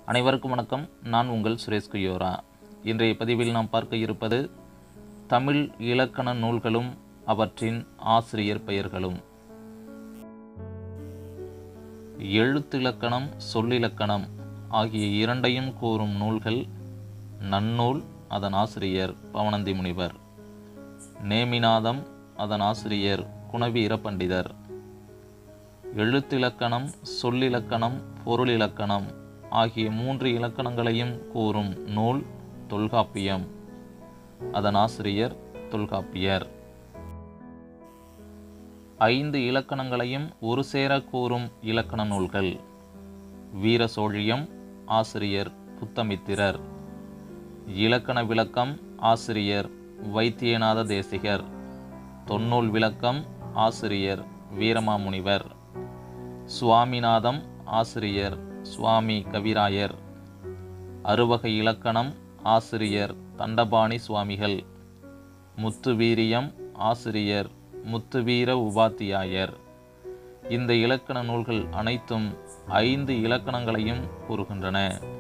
அனைவருக்கும் வணக்கம் நான் உங்கள் சுரேஷ் குயோரா இன்றைய பதிவில் நாம் பார்க்க இருப்பது தமிழ் இலக்கண நூல்களும் அவற்றின் ஆசிரியர் பெயர்களும் எழுத்திலக்கணம் சொல்லிலக்கணம் ஆகிய இரண்டையும் கூறும் நூல்கள் நன்னூல் அதன் ஆசிரியர் பவனந்தி முனிவர் நேமிநாதம் அதன் ஆசிரியர் குணவீர பண்டிதர் எழுத்திலக்கணம் சொல்லிலக்கணம் பொருளிலக்கணம் ஆகிய மூன்று இலக்கணங்களையும் கூறும் நூல் தொல்காப்பியம் அதன் ஆசிரியர் தொல்காப்பியர் ஐந்து இலக்கணங்களையும் ஒரு சேர கூறும் இலக்கண நூல்கள் வீர சோழியம் ஆசிரியர் புத்தமித்திரர் இலக்கண விளக்கம் ஆசிரியர் வைத்தியநாத தேசிகர் தொன்னூல் விளக்கம் ஆசிரியர் வீரமாமுனிவர் சுவாமிநாதம் ஆசிரியர் சுவாமி கவிராயர் அறுவகை இலக்கணம் ஆசிரியர் தண்டபாணி சுவாமிகள் முத்துவீரியம் ஆசிரியர் முத்துவீர உபாத்தியாயர் இந்த இலக்கண நூல்கள் அனைத்தும் ஐந்து இலக்கணங்களையும் கூறுகின்றன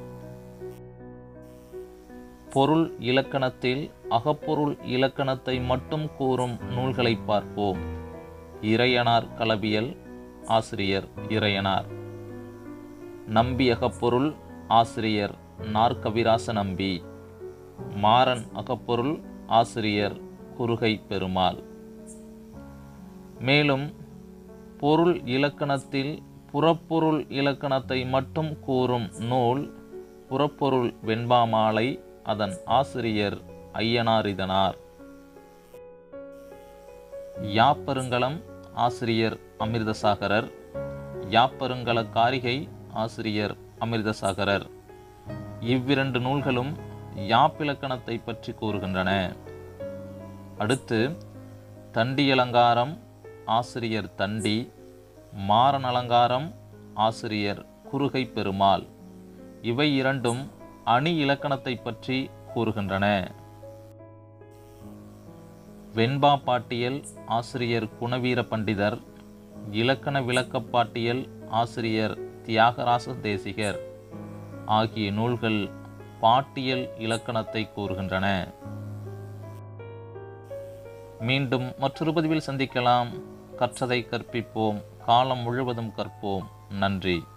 பொருள் இலக்கணத்தில் அகப்பொருள் இலக்கணத்தை மட்டும் கூறும் நூல்களை பார்ப்போம் இறையனார் களவியல் ஆசிரியர் இறையனார் நம்பி அகப்பொருள் ஆசிரியர் நாற்கவிராச நம்பி மாறன் அகப்பொருள் ஆசிரியர் குறுகை பெருமாள் மேலும் பொருள் இலக்கணத்தில் புறப்பொருள் இலக்கணத்தை மட்டும் கூறும் நூல் புறப்பொருள் வெண்பாமாலை அதன் ஆசிரியர் ஐயனாரிதனார் யாப்பருங்கலம் ஆசிரியர் அமிர்தசாகரர் யாப்பருங்கல காரிகை ஆசிரியர் அமிர்தசாகரர் இவ்விரண்டு நூல்களும் யாப்பிலக்கணத்தை பற்றி கூறுகின்றன அடுத்து தண்டியலங்காரம் ஆசிரியர் தண்டி மாறன் அலங்காரம் ஆசிரியர் குறுகை பெருமாள் இவை இரண்டும் அணி இலக்கணத்தை பற்றி கூறுகின்றன வெண்பா பாட்டியல் ஆசிரியர் குணவீர பண்டிதர் இலக்கண விளக்கப் பாட்டியல் ஆசிரியர் தியாகராச தேசிகர் ஆகிய நூல்கள் பாட்டியல் இலக்கணத்தை கூறுகின்றன மீண்டும் மற்றொரு பதிவில் சந்திக்கலாம் கற்றதை கற்பிப்போம் காலம் முழுவதும் கற்போம் நன்றி